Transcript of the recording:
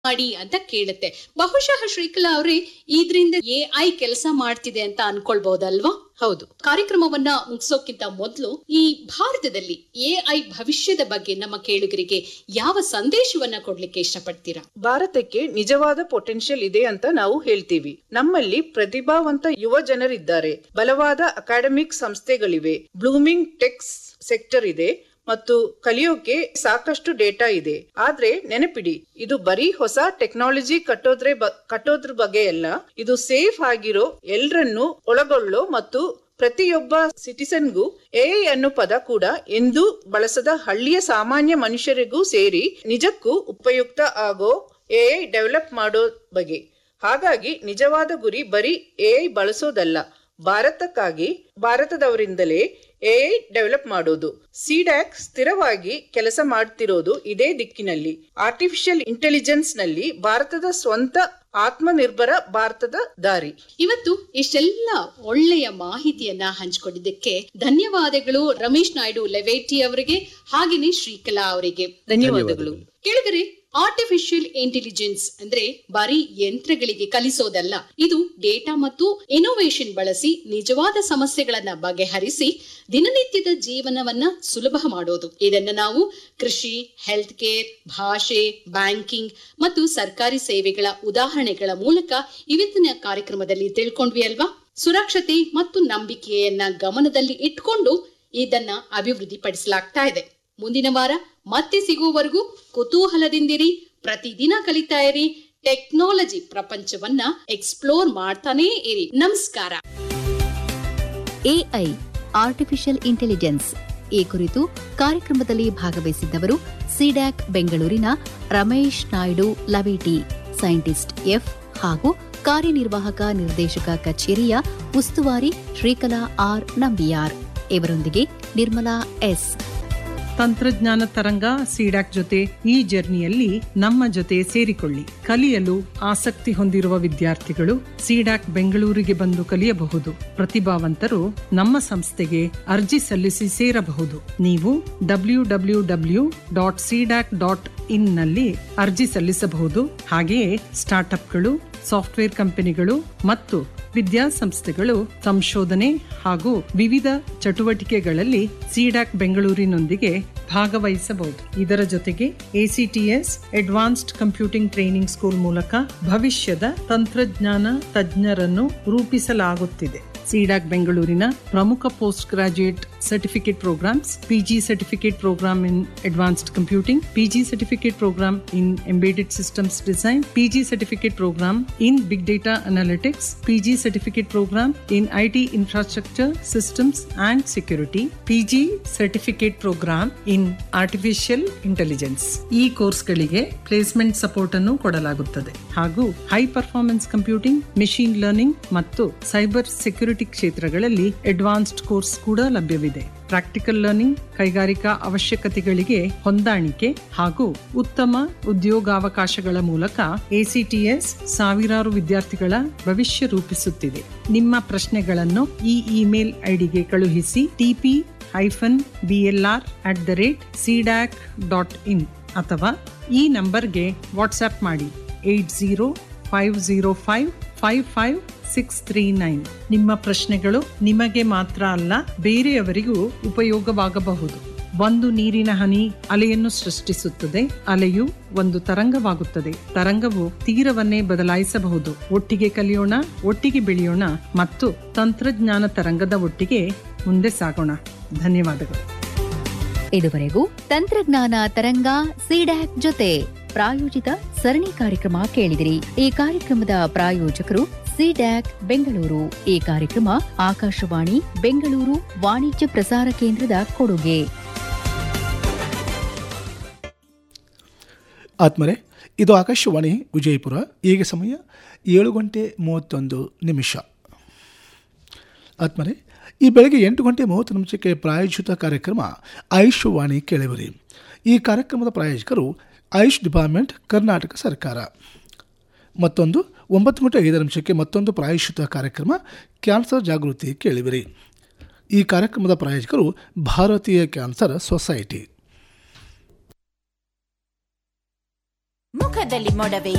ಮಾಡಿ ಅಂತ ಕೇಳುತ್ತೆ ಬಹುಶಃ ಶ್ರೀಕಲಾ ಅವ್ರೆ ಇದ್ರಿಂದ ಎ ಐ ಕೆಲಸ ಮಾಡ್ತಿದೆ ಅಂತ ಅನ್ಕೊಳ್ಬಹುದಲ್ವಾ ಹೌದು ಕಾರ್ಯಕ್ರಮವನ್ನ ಮುಗಿಸೋಕ್ಕಿಂತ ಮೊದಲು ಈ ಭಾರತದಲ್ಲಿ ಎ ಐ ಭವಿಷ್ಯದ ಬಗ್ಗೆ ನಮ್ಮ ಕೇಳುಗರಿಗೆ ಯಾವ ಸಂದೇಶವನ್ನ ಕೊಡ್ಲಿಕ್ಕೆ ಇಷ್ಟಪಡ್ತೀರಾ ಭಾರತಕ್ಕೆ ನಿಜವಾದ ಪೊಟೆನ್ಷಿಯಲ್ ಇದೆ ಅಂತ ನಾವು ಹೇಳ್ತೀವಿ ನಮ್ಮಲ್ಲಿ ಪ್ರತಿಭಾವಂತ ಯುವ ಜನರಿದ್ದಾರೆ ಬಲವಾದ ಅಕಾಡೆಮಿಕ್ ಸಂಸ್ಥೆಗಳಿವೆ ಬ್ಲೂಮಿಂಗ್ ಟೆಕ್ಸ್ ಸೆಕ್ಟರ್ ಇದೆ ಮತ್ತು ಕಲಿಯೋಕೆ ಸಾಕಷ್ಟು ಡೇಟಾ ಇದೆ ಆದ್ರೆ ನೆನಪಿಡಿ ಇದು ಬರೀ ಹೊಸ ಟೆಕ್ನಾಲಜಿ ಕಟ್ಟೋದ್ರೆ ಬ- ಕಟ್ಟೋದ್ರ ಬಗ್ಗೆ ಅಲ್ಲ ಇದು ಸೇಫ್ ಆಗಿರೋ ಎಲ್ರನ್ನೂ ಒಳಗೊಳ್ಳೋ ಮತ್ತು ಪ್ರತಿಯೊಬ್ಬ ಸಿಟಿಸನ್ಗೂ ಎಐ ಅನ್ನೋ ಪದ ಕೂಡ ಎಂದೂ ಬಳಸದ ಹಳ್ಳಿಯ ಸಾಮಾನ್ಯ ಮನುಷ್ಯರಿಗೂ ಸೇರಿ ನಿಜಕ್ಕೂ ಉಪಯುಕ್ತ ಆಗೋ ಎಐ ಡೆವಲಪ್ ಮಾಡೋ ಬಗ್ಗೆ ಹಾಗಾಗಿ ನಿಜವಾದ ಗುರಿ ಬರೀ ಎಐ ಬಳಸೋದಲ್ಲ ಭಾರತಕ್ಕಾಗಿ ಭಾರತದವರಿಂದಲೇ ಎಐ ಡೆವಲಪ್ ಮಾಡೋದು ಸಿಡ್ಯಾಕ್ ಸ್ಥಿರವಾಗಿ ಕೆಲಸ ಮಾಡ್ತಿರೋದು ಇದೇ ದಿಕ್ಕಿನಲ್ಲಿ ಆರ್ಟಿಫಿಷಿಯಲ್ ಇಂಟೆಲಿಜೆನ್ಸ್ ನಲ್ಲಿ ಭಾರತದ ಸ್ವಂತ ಆತ್ಮನಿರ್ಭರ ಭಾರತದ ದಾರಿ ಇವತ್ತು ಇಷ್ಟೆಲ್ಲ ಒಳ್ಳೆಯ ಮಾಹಿತಿಯನ್ನ ಹಂಚಿಕೊಂಡಿದ್ದಕ್ಕೆ ಧನ್ಯವಾದಗಳು ರಮೇಶ್ ನಾಯ್ಡು ಲೆವೇಟಿ ಅವರಿಗೆ ಹಾಗೇನೆ ಶ್ರೀಕಲಾ ಅವರಿಗೆ ಧನ್ಯವಾದಗಳು ಕೇಳಿದರೆ ಆರ್ಟಿಫಿಷಿಯಲ್ ಇಂಟೆಲಿಜೆನ್ಸ್ ಅಂದ್ರೆ ಬರೀ ಯಂತ್ರಗಳಿಗೆ ಕಲಿಸೋದಲ್ಲ ಇದು ಡೇಟಾ ಮತ್ತು ಇನೋವೇಷನ್ ಬಳಸಿ ನಿಜವಾದ ಸಮಸ್ಯೆಗಳನ್ನ ಬಗೆಹರಿಸಿ ದಿನನಿತ್ಯದ ಜೀವನವನ್ನ ಸುಲಭ ಮಾಡೋದು ಇದನ್ನ ನಾವು ಕೃಷಿ ಹೆಲ್ತ್ ಕೇರ್ ಭಾಷೆ ಬ್ಯಾಂಕಿಂಗ್ ಮತ್ತು ಸರ್ಕಾರಿ ಸೇವೆಗಳ ಉದಾಹರಣೆಗಳ ಮೂಲಕ ಇವತ್ತಿನ ಕಾರ್ಯಕ್ರಮದಲ್ಲಿ ತಿಳ್ಕೊಂಡ್ವಿ ಅಲ್ವಾ ಸುರಕ್ಷತೆ ಮತ್ತು ನಂಬಿಕೆಯನ್ನ ಗಮನದಲ್ಲಿ ಇಟ್ಕೊಂಡು ಇದನ್ನ ಅಭಿವೃದ್ಧಿ ಪಡಿಸಲಾಗ್ತಾ ಇದೆ ಮುಂದಿನ ವಾರ ಮತ್ತೆ ಸಿಗುವವರೆಗೂ ಕುತೂಹಲದಿಂದಿರಿ ಪ್ರತಿದಿನ ಕಲಿತಾ ಇರಿ ಟೆಕ್ನಾಲಜಿ ಪ್ರಪಂಚವನ್ನ ಎಕ್ಸ್ಪ್ಲೋರ್ ಮಾಡ್ತಾನೇ ಇರಿ ನಮಸ್ಕಾರ ಎಐ ಆರ್ಟಿಫಿಷಿಯಲ್ ಇಂಟೆಲಿಜೆನ್ಸ್ ಈ ಕುರಿತು ಕಾರ್ಯಕ್ರಮದಲ್ಲಿ ಭಾಗವಹಿಸಿದ್ದವರು ಸಿಡ್ಯಾಕ್ ಬೆಂಗಳೂರಿನ ರಮೇಶ್ ನಾಯ್ಡು ಲವೇಟಿ ಸೈಂಟಿಸ್ಟ್ ಎಫ್ ಹಾಗೂ ಕಾರ್ಯನಿರ್ವಾಹಕ ನಿರ್ದೇಶಕ ಕಚೇರಿಯ ಉಸ್ತುವಾರಿ ಶ್ರೀಕಲಾ ಆರ್ ನಂಬಿಯಾರ್ ಇವರೊಂದಿಗೆ ನಿರ್ಮಲಾ ಎಸ್ ತಂತ್ರಜ್ಞಾನ ತರಂಗ ಸಿಡಾಕ್ ಜೊತೆ ಈ ಜರ್ನಿಯಲ್ಲಿ ನಮ್ಮ ಜೊತೆ ಸೇರಿಕೊಳ್ಳಿ ಕಲಿಯಲು ಆಸಕ್ತಿ ಹೊಂದಿರುವ ವಿದ್ಯಾರ್ಥಿಗಳು ಸಿಡಾಕ್ ಬೆಂಗಳೂರಿಗೆ ಬಂದು ಕಲಿಯಬಹುದು ಪ್ರತಿಭಾವಂತರು ನಮ್ಮ ಸಂಸ್ಥೆಗೆ ಅರ್ಜಿ ಸಲ್ಲಿಸಿ ಸೇರಬಹುದು ನೀವು W W W dot CDAC dot in ನಲ್ಲಿ ಅರ್ಜಿ ಸಲ್ಲಿಸಬಹುದು ಹಾಗೆಯೇ ಸ್ಟಾರ್ಟ್ಅಪ್ಗಳು ಸಾಫ್ಟ್ವೇರ್ ಕಂಪನಿಗಳು ಮತ್ತು ವಿದ್ಯಾಸಂಸ್ಥೆಗಳು ಸಂಶೋಧನೆ ಹಾಗೂ ವಿವಿಧ ಚಟುವಟಿಕೆಗಳಲ್ಲಿ ಸಿಡಾಕ್ ಬೆಂಗಳೂರಿನೊಂದಿಗೆ ಭಾಗವಹಿಸಬಹುದು ಇದರ ಜೊತೆಗೆ ACTS advanced computing training school ಮೂಲಕ ಭವಿಷ್ಯದ ತಂತ್ರಜ್ಞಾನ ತಜ್ಞರನ್ನು ರೂಪಿಸಲಾಗುತ್ತಿದೆ ಸಿಡಾಕ್ ಬೆಂಗಳೂರಿನ ಪ್ರಮುಖ post graduate certificate programmes PG certificate programme in advanced computing PG certificate programme in embedded systems design PG certificate programme in big data analytics PG certificate programme in IT infrastructure systems and security PG certificate programme in artificial intelligence ಈ ಕೋರ್ಸ್ಗಳಿಗೆ placement support ಅನ್ನು ಕೊಡಲಾಗುತ್ತದೆ ಹಾಗೂ high performance computing machine learning ಮತ್ತು cyber security ಕ್ಷೇತ್ರಗಳಲ್ಲಿ advanced course ಕೂಡ ಲಭ್ಯವಿದೆ practical learning ಕೈಗಾರಿಕಾ ಅವಶ್ಯಕತೆಗಳಿಗೆ ಹೊಂದಾಣಿಕೆ ಹಾಗೂ ಉತ್ತಮ ಉದ್ಯೋಗಾವಕಾಶಗಳ ಮೂಲಕ ಎಸಿಟಿಎಸ್ ಸಾವಿರಾರು ವಿದ್ಯಾರ್ಥಿಗಳ ಭವಿಷ್ಯ ರೂಪಿಸುತ್ತಿದೆ ನಿಮ್ಮ ಪ್ರಶ್ನೆಗಳನ್ನು ಈ ಇಮೇಲ್ ಐಡಿಗೆ ಕಳುಹಿಸಿ TP hyphen BLR at the rate CDAC dot in ಅಥವಾ ಈ ನಂಬರ್ಗೆ ವಾಟ್ಸ್ಆಪ್ ಮಾಡಿ eight zero five zero five five five six three nine ನಿಮ್ಮ ಪ್ರಶ್ನೆಗಳು ನಿಮಗೆ ಮಾತ್ರ ಅಲ್ಲ ಬೇರೆಯವರಿಗೂ ಉಪಯೋಗವಾಗಬಹುದು ಒಂದು ನೀರಿನ ಹನಿ ಅಲೆಯನ್ನು ಸೃಷ್ಟಿಸುತ್ತದೆ ಅಲೆಯು ಒಂದು ತರಂಗವಾಗುತ್ತದೆ ತರಂಗವು ತೀರವನ್ನೇ ಬದಲಾಯಿಸಬಹುದು ಒಟ್ಟಿಗೆ ಕಲಿಯೋಣ ಒಟ್ಟಿಗೆ ಬೆಳೆಯೋಣ ಮತ್ತು ತಂತ್ರಜ್ಞಾನ ತರಂಗದ ಒಟ್ಟಿಗೆ ಮುಂದೆ ಸಾಗೋಣ ಧನ್ಯವಾದಗಳು ಇದುವರೆಗೂ ತಂತ್ರಜ್ಞಾನ ತರಂಗ ಸಿಡ್ಯಾಕ್ ಜೊತೆ ಪ್ರಾಯೋಜಿತ ಸರಣಿ ಕಾರ್ಯಕ್ರಮ ಕೇಳಿದಿರಿ ಈ ಕಾರ್ಯಕ್ರಮದ ಪ್ರಾಯೋಜಕರು ಸಿಡ್ಯಾಕ್ ಬೆಂಗಳೂರು ಈ ಕಾರ್ಯಕ್ರಮ ಆಕಾಶವಾಣಿ ಬೆಂಗಳೂರು ವಾಣಿಜ್ಯ ಪ್ರಸಾರ ಕೇಂದ್ರದ ಕೊಡುಗೆ ಆತ್ಮರೆ ಇದು ಆಕಾಶವಾಣಿ ವಿಜಯಪುರ ಈಗ ಸಮಯ ಏಳು ಗಂಟೆ ಮೂವತ್ತೊಂದು ನಿಮಿಷ ಆತ್ಮರೆ ಈ ಬೆಳಗ್ಗೆ ಎಂಟು ಗಂಟೆ ಮೂವತ್ತು ನಿಮಿಷಕ್ಕೆ ಪ್ರಾಯೋಜಿತ ಕಾರ್ಯಕ್ರಮ ಆಯುಷ್ ವಾಣಿ ಕೇಳುವರಿ ಈ ಕಾರ್ಯಕ್ರಮದ ಪ್ರಾಯೋಜಕರು ಆಯುಷ್ ಡಿಪಾರ್ಟ್ಮೆಂಟ್ ಕರ್ನಾಟಕ ಸರ್ಕಾರ ಮತ್ತೊಂದು ಒಂಬತ್ತು ಗಂಟೆ ಐದು ನಿಮಿಷಕ್ಕೆ ಮತ್ತೊಂದು ಪ್ರಾಯೋಜಿತ ಕಾರ್ಯಕ್ರಮ ಕ್ಯಾನ್ಸರ್ ಜಾಗೃತಿ ಕೇಳಿವಿರಿ ಈ ಕಾರ್ಯಕ್ರಮದ ಪ್ರಾಯೋಜಕರು ಭಾರತೀಯ ಕ್ಯಾನ್ಸರ್ ಸೊಸೈಟಿ ಮುಖದಲ್ಲಿ ಮೊಡವೆ